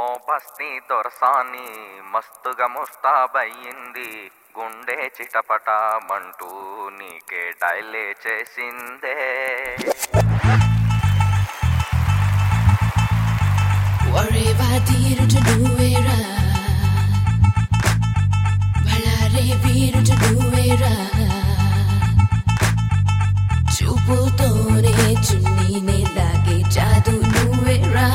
ఓ బస్తీ దొరసాని మస్తుగా ముస్తాబయ్యింది గుండె చిటపటామంటూ నీకే డైలే చేసిందే Voreva తీరుట నువ్వేరా బళారే వీరుట నువ్వేరా చూపుతోనే చున్నీనే లాగే జాదు నువ్వేరా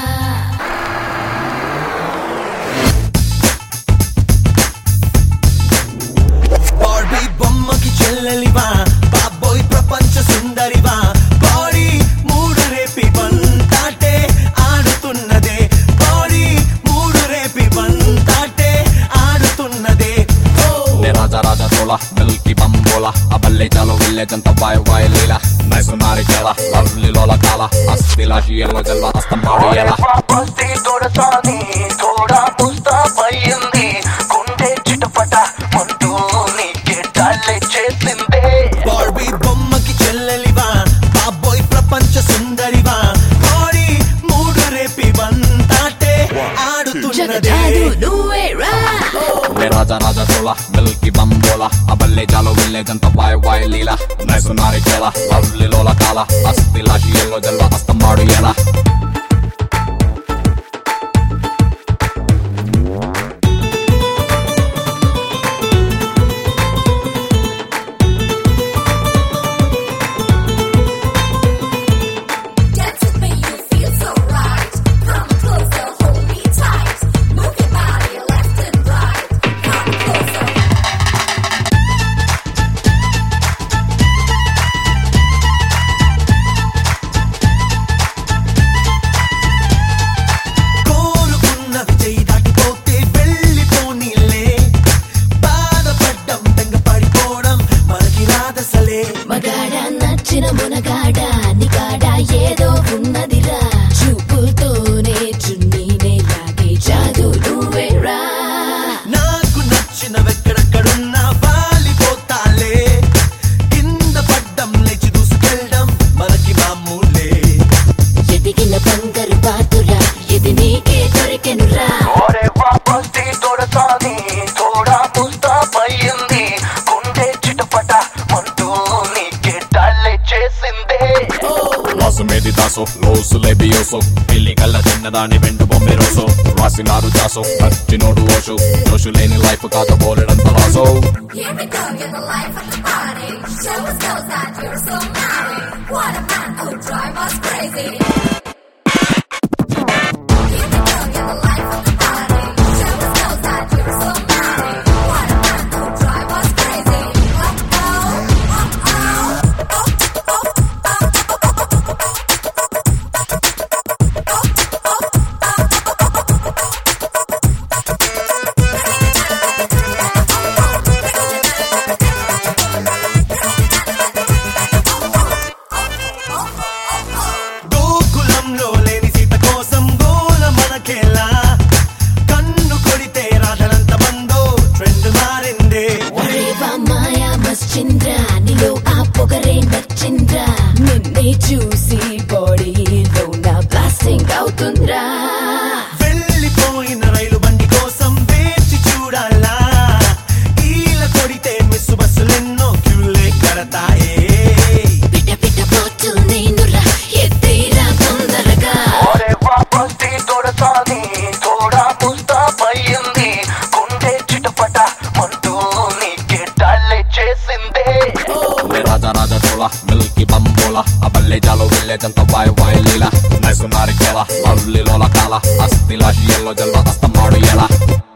బార్బీ బొమ్మకి చెల్లెలివా బాబోయ్ ప్రపంచ సుందరివా బాడీ మూడు రేపి బంతాటే ఆడుతున్నదే బాడీ మూడు రేపి బంతాటే ఆడుతున్నదే నే రాజా రాజా తోల మిల్కి బంబోల ఆ బల్లే చాలో విల్లేజ్ అంత వాయు వాయు లీల నైసు నారి కేల లవ్లీ లోల కాల అస్థిల షియల్ జల్వ అస్తం మాడియల బస్తీ తోడసాని తోడా పుస్తాపయ్యింది గుండె చిటపట మంటూ నీకే డాలే చేసిందే బార్బీ బొమ్మకి చెల్లెలివా బాబోయ్ ప్రపంచ సుందరివా బాడీ మూడు రేపి బంతాటే ఆడుతున్నదే జగజాదు నువ్వేరా నే రాజా రాజా తోల మిల్కి బంబోల ఆ బల్లే చాలో విల్లేజ్ అంత వాయు వాయు లీల నైసు నారి కేల లవ్లీ లోల కాల అస్థిల షియల్ జల్వ అస్తం మాడియల Dance with me, you feel so right. Come closer, hold me tight. Move your body left and right. Come closer. కోరుకున్నది చేయి దాటిపోతే వెళ్ళిపోనీలే బాధపడ్డం తెంగ పడిపోవడం మనకి రాదసలే మగాడ నచ్చిన మునగాడ నిగాడ ఏదో ఉన్నదిరా చూపుతోనే చున్నీనే లాగే జాదు నువ్వేరా నాకు నచ్చిన వెక్కడెక్కడున్నా వాలిపోతాలే కింద పడ్డం లేచి దూసుకెళ్ళడం మనకి మామూలే ఎదిగిన బంగారు బాతురా ఇది నీకే దొరికెనురా ఒరే వాపస్తి తోడసాని తోడా పుస్తాపయ్యింది గుండె చిటపట మంటూ నీకే డాలే చేసిందే లాసు మేది దాసో లోసు లేబియోసో పిల్లి కళ్ళ చిన్నదాని వెండు బొమ్మె రోసో రాసినారు జాసో నచ్చినోడు ఓషు దోషు లేని లైఫ్ కాదు బోలెడంత లాసో Here we go, you're the life of the party. Show us girls that you're so naughty. What a man who drive us crazy. Here we go, you're the life of the party. Show us girls that you're so naughty. What a man who drive us crazy. Oh oh, oh oh. గోకులంలో లేని సీత కోసం గోల మనకేలా కన్ను కొడితే రాధనంత మందో trend మారిందే Oreva మాయా మశ్చింద్ర నీలో ఆ పొగరే నచ్చింద్రా నిన్నే చూసి బాడీలో నా బ్లాస్టింగ్ అవుతుందిరా వెళ్ళిపోయిన రైలు బండి కోసం వేచి చూడాలా ఈల కొడితే మిస్సు బస్సులెన్నో క్యూలే కడతాయే పిట పిట పోతూ నేనురా ఎత్తేరా తొందరగా ఒరే వాపస్తి తోడసాని తోడా పుస్తాపయ్యింది గుండె చిటపట మంటూ నీకే డాలే చేసిందే నే రాజా రాజా తోల మిల్కి బంబోల ఆ బల్లే జాలో విల్లేజ్ అంత వాయు వాయు లీల నైసు నారి కేల లవ్లీ లోల కాల అస్థిల షియల్ జల్వ అస్తం మాడియల